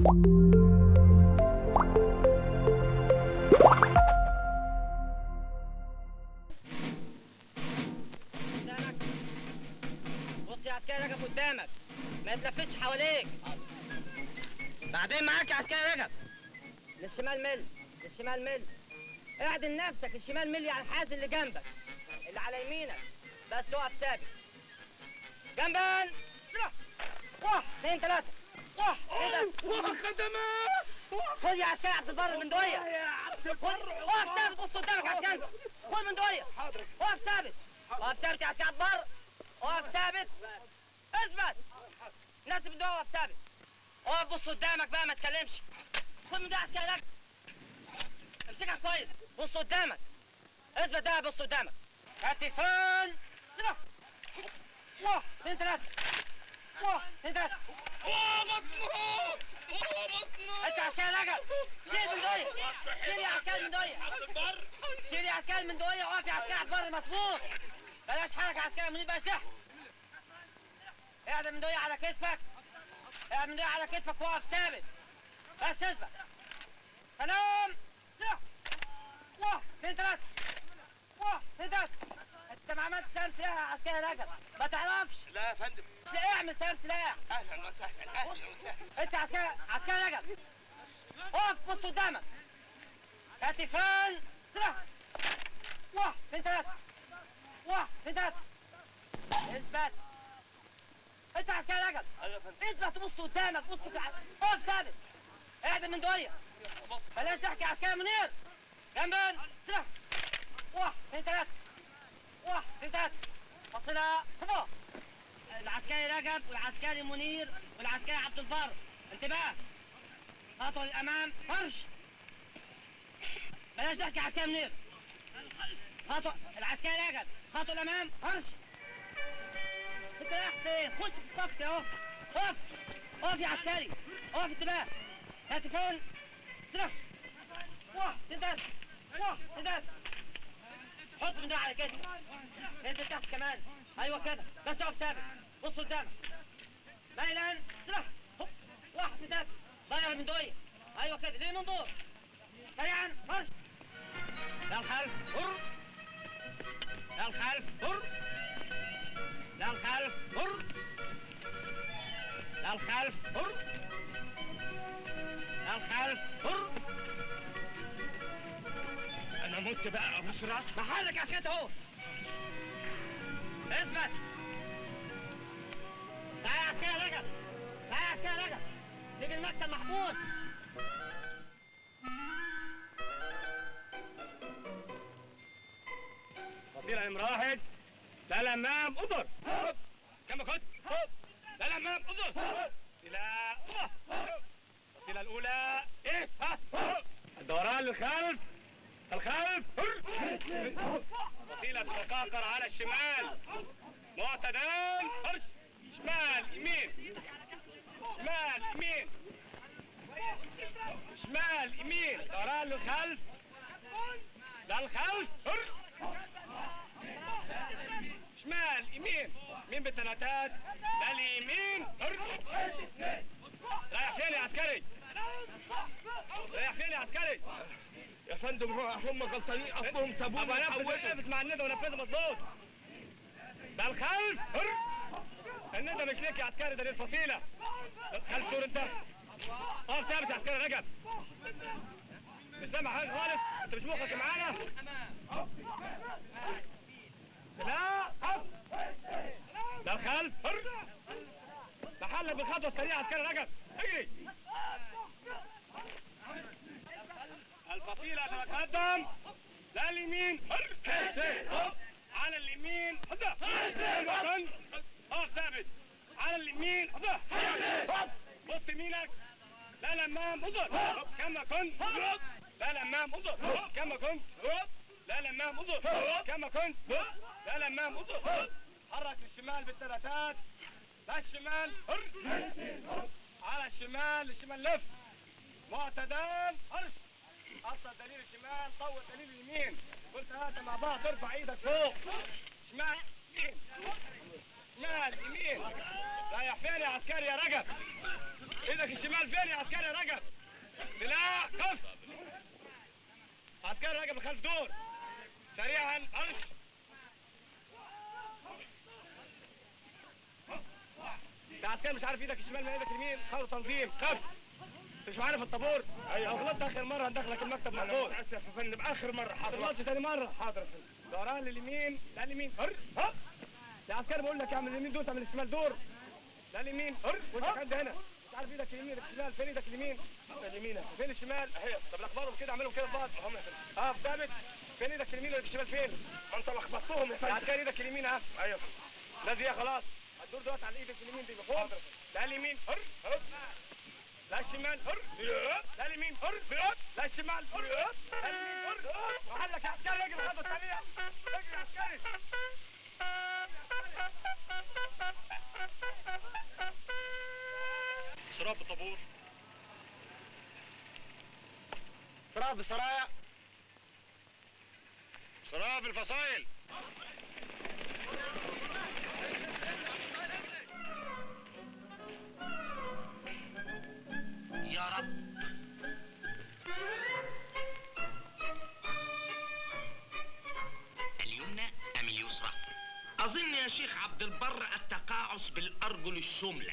قدامك بص يا عسكري رجب قدامك ما يتلفتش حواليك بعدين معاك يا عسكري رجب للشمال مل للشمال مل اعدل نفسك الشمال مل على الحاز اللي جنبك اللي على يمينك بس اقف ثابت جنبا سرح. واحد اثنين ثلاثة واحد كده خد يا عسكري عبد البر من دوية خد اقف ثابت بص قدامك عسكري خد من دوية اقف ثابت اقف ثابت يا عسكري عبد البر اقف ثابت اثبت ناسب الدواء اقف ثابت اقف بص قدامك بقى ما تكلمش خد من ده عسكري لك امسكها كويس بص قدامك اثبت ده بص قدامك كتفان سرح. واحد اثنين ثلاثة واحد اثنين ثلاثة انت عسكري رجل شيل من دوية شيل يا عسكري من دوية شيل يا عسكري من دوية اقف يا عسكري على البر مظبوط بلاش حركة عسكري منيب بلاش ضحك اقعد من دوية على كتفك اقعد من دوية على كتفك واقف ثابت بس اثبت سلام سرح. واحد اثنين ثلاثة واحد اثنين ثلاثة انت ما عملتش سلام سلاح يا عسكري رجل ما تعرفش لا يا فندم لا اعمل سلام سلاح اهلا وسهلا اهلا وسهلا انت عسكري عسكري رجل اقف بص قدامك كتفان سرح واحد اثنين ثلاثة واحد اثنين ثلاثة اثبت انت عسكري رجل ايوه يا فندم اثبت بص قدامك بص في الع- اقف ثابت اعدل من دوية بلاش تحكي عسكري منير جنبا سرح واحد اثنين ثلاثة واحد اثنين ثلاثة فصلها صفا العسكري رجب والعسكري منير والعسكري عبد البر انتباه خطوة للأمام فرش بلاش تحكي عسكري منير خطوة العسكري رجب خطوة الأمام فرش انت رايح فين؟ خش في الصف اهو اقف اقف يا عسكري اقف انتباه هاتفون سرح واحد اثنين ثلاثة واحد اثنين ثلاثة حط من ده على كده انزل تحت كمان ايوه كده بس اقف ثابت بص قدامك ميلا سرح هوب. واحد اثنين ثلاثة ضيع من دوية ايوه كده ليه منظور سريعا فرش لا الخلف هر لا الخلف هر لا الخلف هر لا الخلف هر لا الخلف هر انا مت بقى ابوس راسك محلك عسكري اهو اثبت تعال يا عسكري رجب تعال يا عسكري رجب تيجي المكتب محمود فصيلة نمرة واحد لا الامام انظر كم كنت لا الامام انظر فصيلة الفصيلة الاولى ايه ها الدوران للخلف الخلف فصيلة تتقاقر على الشمال معتدل فرش شمال يمين شمال يمين شمال يمين دوران للخلف للخلف فرش شمال يمين مين بالثلاثات ده اليمين رايح فين يا عسكري رايح فين يا عسكري يا فندم هم غلطانين اصلهم سابونا ابقى نفذ وحولنا. نفذ مع الندى ونفذه مظبوط ده الخلف هر. الندى مش ليك يا عسكري ده للفصيله خلف دور انت اقف ثابت يا عسكري رجب مش سامع حاجه خالص انت مش مخك معانا لا قف ده الخلف هر. تحلق بالخطوه السريعه عسكري رجب اجري الفصيلة تتقدم لا اليمين على اليمين حدا الوطن اقف ثابت على اليمين حدا بص يمينك لا الامام انظر كما كنت لا الامام انظر كما كنت لا الامام انظر كما كنت لا الامام انظر حرك للشمال بالثلاثات لا الشمال على الشمال الشمال لف معتدل ارش اصل دليل الشمال طول دليل اليمين قلت هات مع بعض ارفع ايدك فوق شمال يمين شمال يمين رايح فين يا عسكري يا رجب ايدك الشمال فين يا عسكري يا رجب سلاح قف عسكري رجب لخلف دور سريعا ارش يا عسكري مش عارف ايدك الشمال من ايدك اليمين خلوا تنظيم خف مش معانا في الطابور ايوه غلطت اخر مره هندخلك المكتب مقبول اسف يا فندم اخر مره حاضر غلطت تاني مره حاضر يا فندم دوران لليمين لا اليمين هر ها يا عسكري بقول لك اعمل اليمين دوس اعمل الشمال دور لا اليمين هر وانت عند هنا مش عارف ايدك اليمين الشمال فين ايدك اليمين اليمين أهي. فين الشمال اهي طب لخبطهم كده اعملهم كده في بعض اهم يا فندم اه ثابت فين ايدك اليمين وايدك الشمال فين ما انت لخبطتهم يا فندم يا عسكري ايدك اليمين اهي ايوه لازم خلاص هتدور دلوقتي على ايدك اليمين دي مفهوم لا اليمين هر هر لا الشمال هر لا اليمين هر لا الشمال هر لا اليمين هر وحلك يا عسكري اجري خطوه ثانيه اجري يا عسكري شراب الطابور شراب السرايا شراب الفصائل يا رب اليمنى أم اليسرى؟ أظن يا شيخ عبد البر التقاعس بالأرجل الشملة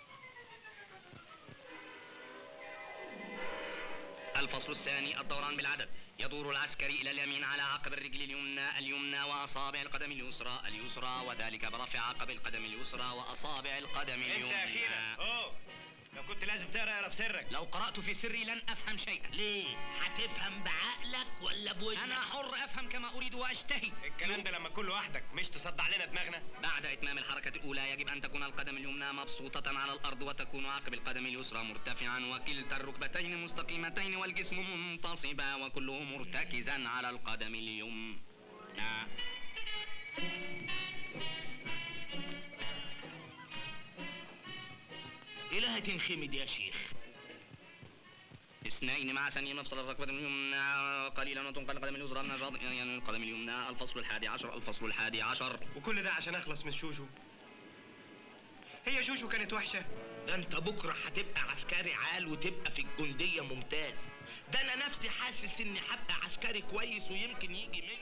الفصل الثاني الدوران بالعدد يدور العسكري إلى اليمين على عقب الرجل اليمنى اليمنى وأصابع القدم اليسرى اليسرى وذلك برفع عقب القدم اليسرى وأصابع القدم اليمنى اوه لو كنت لازم تقرا اقرا في سرك لو قرأت في سري لن أفهم شيئا ليه؟ هتفهم بعقلك ولا بوزنك؟ أنا حر أفهم كما أريد وأشتهي الكلام ده لما كل لوحدك مش تصدع لنا دماغنا بعد إتمام الحركة الأولى يجب أن تكون القدم اليمنى مبسوطة على الأرض وتكون عقب القدم اليسرى مرتفعا وكلتا الركبتين مستقيمتين والجسم منتصبا وكله مرتكزا على القدم اليمنى إلهي تنخمد يا شيخ اثنين مع ثانية مفصل الركبة اليمنى قليلا وتنقل القدم اليسرى من الرض- يعني القدم اليمنى الفصل الحادي عشر الفصل الحادي عشر وكل ده عشان اخلص من شوشو هي شوشو كانت وحشه ده انت بكره هتبقى عسكري عال وتبقى في الجندية ممتاز ده انا نفسي حاسس اني هبقى عسكري كويس ويمكن يجي مني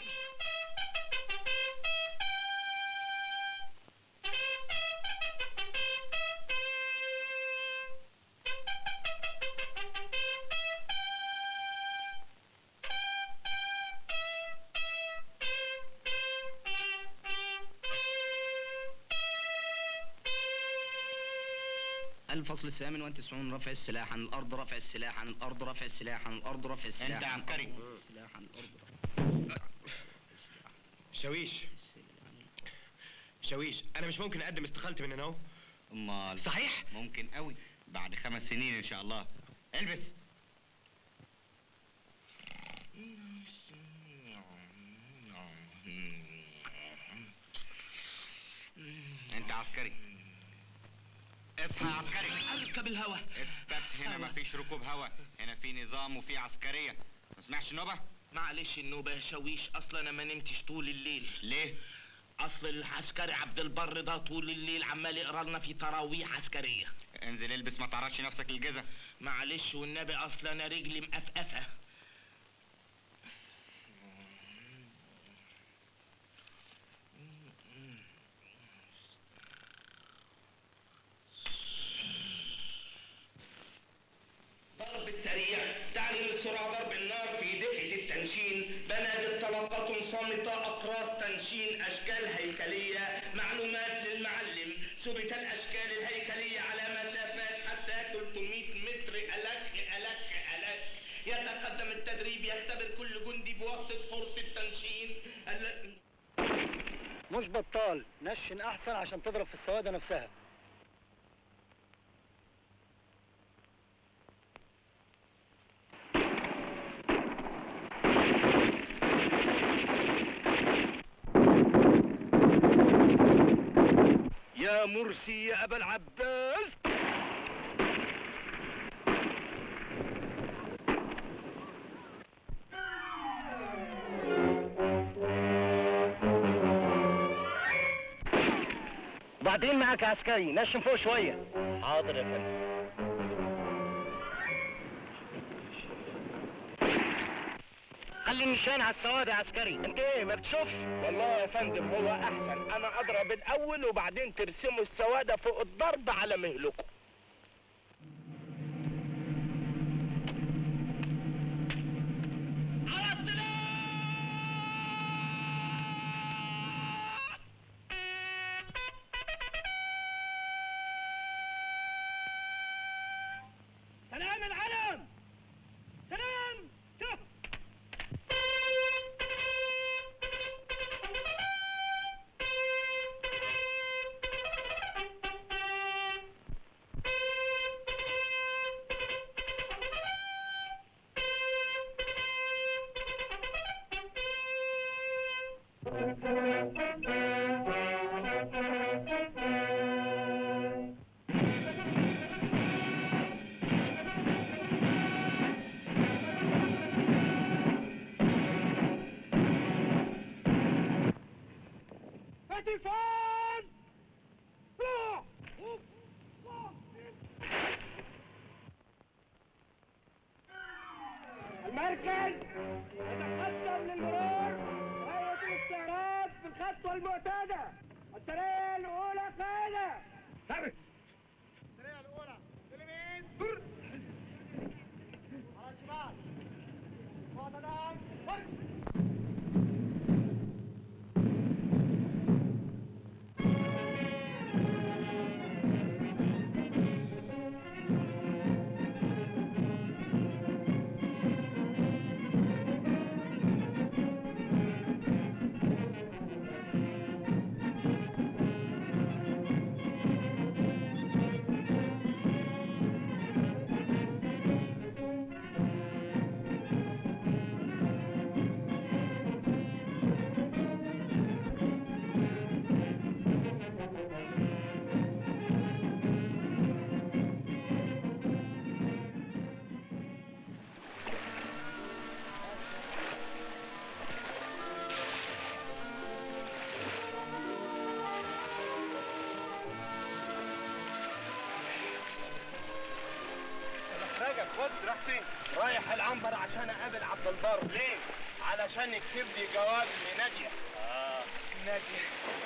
الفصل الثامن والتسعون رفع السلاح عن الأرض رفع السلاح عن الأرض رفع السلاح عن الأرض رفع السلاح أنت عن عسكري. الأرض، رفع السلاح عن الأرض رفع السلاح شاويش شاويش انا مش ممكن اقدم استقالتي من هنا اهو أمال صحيح ممكن قوي بعد خمس سنين إن شاء الله البس أنت عسكري اصحى يا عسكري اركب الهوا اثبت هنا مفيش ركوب هوا هنا في نظام وفي عسكرية ما سمعش النوبة معلش النوبة يا شاويش اصلا انا ما نمتش طول الليل ليه اصل العسكري عبد البر ده طول الليل عمال يقرا لنا في تراويح عسكريه انزل البس ما تعرضش نفسك للجزا معلش والنبي اصل انا رجلي مقفقفه ضرب السريع تعلم السرعة ضرب النار في دفعة التنشين بنادق طلقات صامتة أقراص تنشين أشكال هيكلية معلومات للمعلم ثبت الأشكال الهيكلية على مسافات حتى 300 متر ألك ألك ألك يتقدم التدريب يختبر كل جندي بواسطة فرصة التنشين ال- مش بطال نشن احسن عشان تضرب في السوادة نفسها يا مرسي يا ابا العباس وبعدين معاك عسكري نشم فوق شويه حاضر يا فندم خلي النشان على السواد يا عسكري انت ايه ما بتشوفش والله يا فندم هو احسن انا اضرب الاول وبعدين ترسموا السوادة فوق الضرب على مهلكم سلام العلم سلام تف هتفان روح المركز يتقدم للمرور هيئة الاستعراض في الخطوة المعتادة السرية الأولى قاعدة ثابت السرية الأولى اليمين على الشمال معتدل فرش رجب خد راح فين؟ رايح العنبر عشان اقابل عبد البر ليه؟ علشان يكتب لي جواب لنادية اه نادية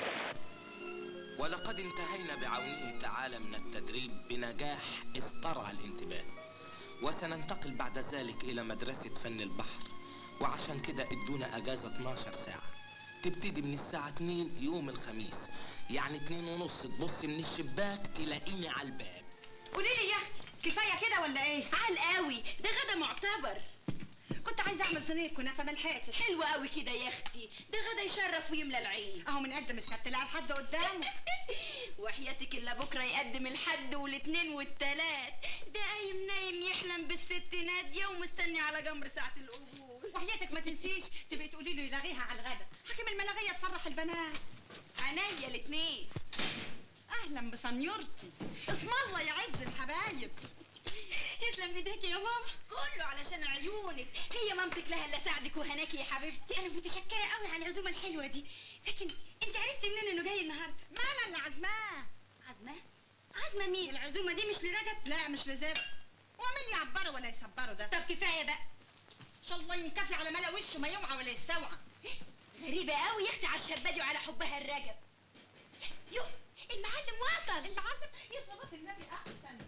ولقد انتهينا بعونه تعالى من التدريب بنجاح استرعى الانتباه وسننتقل بعد ذلك إلى مدرسة فن البحر وعشان كده ادونا أجازة 12 ساعة تبتدي من الساعة 2 يوم الخميس يعني 2 ونص تبص من الشباك تلاقيني على الباب قولي لي يا اختي كفايه كده ولا ايه عال قوي ده غدا معتبر كنت عايزه اعمل صينيه كنافه ما لحقتش حلو قوي كده يا اختي ده غدا يشرف ويملى العين اهو من قدم السبت لحد قدامه وحياتك الا بكره يقدم الحد والاثنين والتلات ده قايم نايم يحلم بالست ناديه ومستني على جمر ساعه القبول وحياتك ما تنسيش تبقي تقولي له يلغيها على الغدا حكم الملاغيه تفرح البنات عينيا الاثنين اهلا بسنيورتي اسم الله يعز الحبايب يسلم ايديك يا ماما كله علشان عيونك هي مامتك لها الا ساعدك وهناكي يا حبيبتي انا متشكره قوي على العزومه الحلوه دي لكن انت عرفتي منين انه جاي النهارده ما انا اللي عزماه عزمه عزمه مين العزومه دي مش لرجب لا مش لزاف ومين يعبره ولا يصبره ده طب كفايه بقى ان شاء الله ينكفي على ملا وشه ما يوعى ولا يستوعى غريبه قوي يا اختي على الشبادي وعلى حبها الرجب يو المعلم وصل المعلم يا صلاة النبي احسن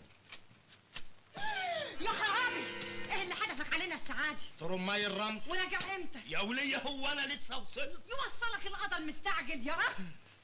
يا خرابي ايه اللي حدفك علينا السعادة ترماي الرمل وراجع امتى يا ولية هو انا لسه وصلت يوصلك القضا المستعجل يا رب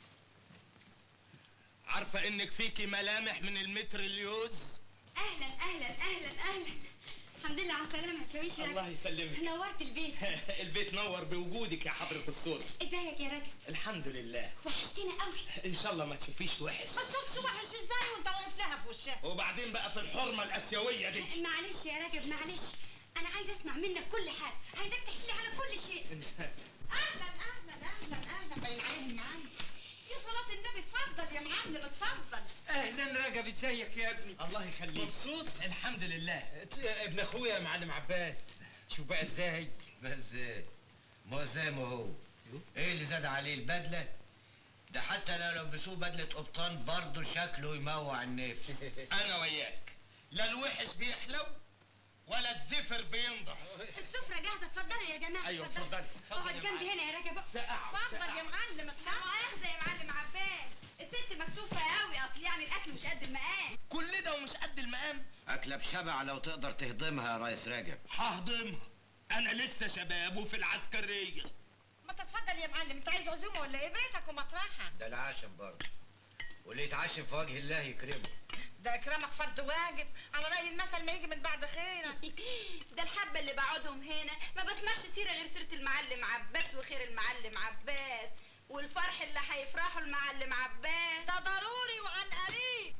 عارفة انك فيكي ملامح من المتر اليوز اهلا اهلا اهلا اهلا الحمد لله على السلامه يا شويش يا الله راجل. يسلمك نورت البيت البيت نور بوجودك يا حضرة الصوت ازيك يا راجل الحمد لله وحشتنا قوي ان شاء الله ما تشوفيش وحش ما تشوفش وحش ازاي وانت واقف لها في وشها وبعدين بقى في الحرمة الاسيوية دي معلش يا راجل معلش انا عايزه اسمع منك كل حاجه عايزاك تحكي لي على كل شيء اهلا اهلا اهلا اهلا باين عليه المعلم يا صلاة النبي اتفضل يا معلم اتفضل اهلا رجب ازيك يا ابني الله يخليك مبسوط الحمد لله ابن اخويا يا معلم عباس شوف بقى ازاي بس ما زي ما هو ايه اللي زاد عليه البدله ده حتى لو لبسوه بدلة قبطان برضه شكله يموع النفس انا وياك لا الوحش بيحلو ولا الزفر بينضح السفرة جاهزة اتفضلوا يا جماعة ايوه اتفضلوا. اتفضلي اقعد اتفضلي يا جنبي معلم. هنا يا رجب سقعة اتفضل يا معلم اتفضل مؤاخذة يا معلم عباس الست مكسوفة قوي اصل يعني الاكل مش قد المقام كل ده ومش قد المقام أكلة بشبع لو تقدر تهضمها يا ريس راجب ههضمها انا لسه شباب وفي العسكريه ما تتفضل يا معلم انت عايز عزومه ولا ايه بيتك ومطرحها ده العشم برضه واللي يتعشم في وجه الله يكرمه ده اكرامك فرض واجب على راي المثل ما يجي من بعد خيرك ده الحبة اللي بقعدهم هنا ما بسمعش سيرة غير سيرة المعلم عباس وخير المعلم عباس والفرح اللي هيفرحوا المعلم عباس ده ضروري وعن قريب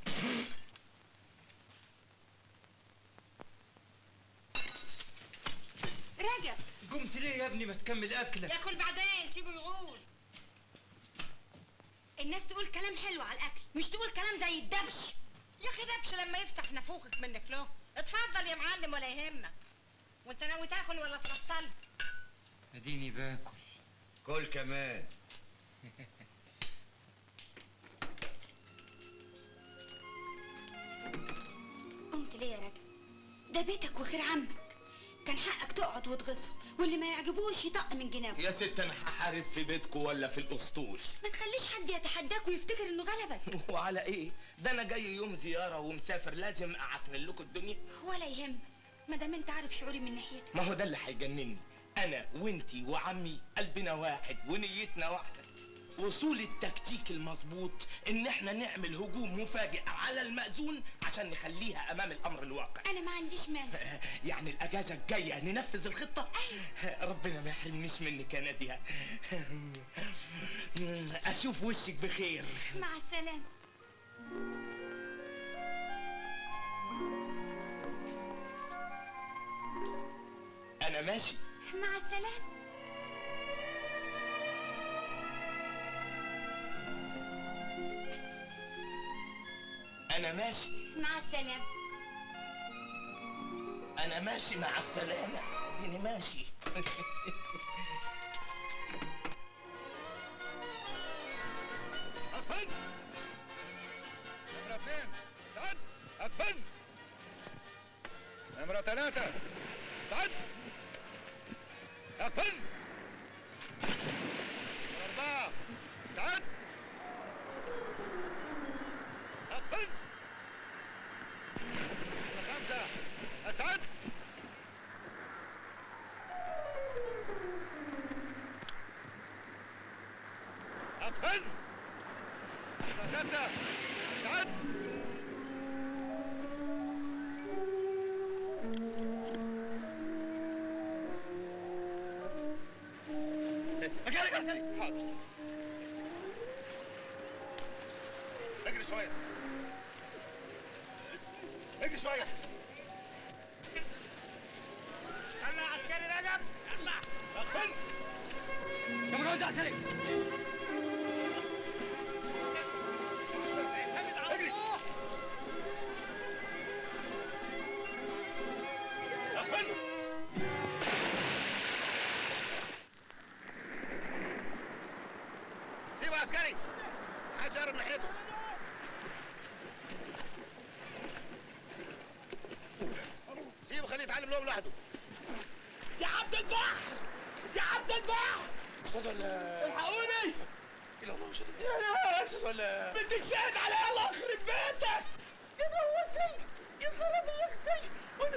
رجب قمت ليه يا ابني ما تكمل اكلك ياكل بعدين سيبه يقول الناس تقول كلام حلو على الاكل مش تقول كلام زي الدبش يا اخي دبش لما يفتح نافوخك منك له اتفضل يا معلم ولا يهمك وانت ناوي تاكل ولا تفصل اديني باكل كل كمان قمت ليه يا رجب ده بيتك وخير عمك كان حقك تقعد وتغصه واللي ما يعجبوش يطق من جنابه يا ست انا هحارب في بيتكو ولا في الاسطول ما تخليش حد يتحداك ويفتكر انه غلبك وعلى ايه ده انا جاي يوم زياره ومسافر لازم اعكنن لكم الدنيا ولا يهمك ما دام انت عارف شعوري من ناحيتك ما هو ده اللي هيجنني انا وانتي وعمي قلبنا واحد ونيتنا واحده وصول التكتيك المظبوط ان احنا نعمل هجوم مفاجئ على المأذون عشان نخليها امام الامر الواقع انا ما عنديش مانع يعني الاجازه الجايه ننفذ الخطه ربنا ما يحرمنيش منك يا ناديه اشوف وشك بخير مع السلامه انا ماشي مع السلامه انا ماشي مع السلامه انا ماشي مع السلامه اديني ماشي أقفز نمرة اثنين استعد أقفز نمرة ثلاثة استعد أقفز نمرة أربعة استعد أقفز نمرة خمسة استعد أقفز نمرة ستة استعد مكانك عسكري حاضر اجري شوية اجري شوية يلا يا عسكري رجب يلا اقفز يا مجوز عسكري اجري اقفز سيبه عسكري محدش يقرب ناحيته سيبه خليه يتعلم لغه لوحده يا عبد البحر يا عبد البحر الحقوني يا ناس بدك شاهد على الله يخرب بيتك يا دوتي يا خرب اختي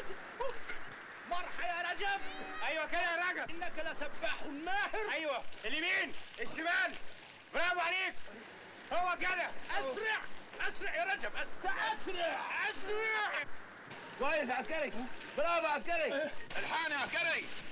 مرحى يا رجب ايوه كده يا رجب انك لسباح ماهر ايوه اليمين الشمال برافو عليك هو كده اسرع اسرع يا رجب اسرع اسرع اسرع كويس يا عسكري برافو يا عسكري الحقني يا عسكري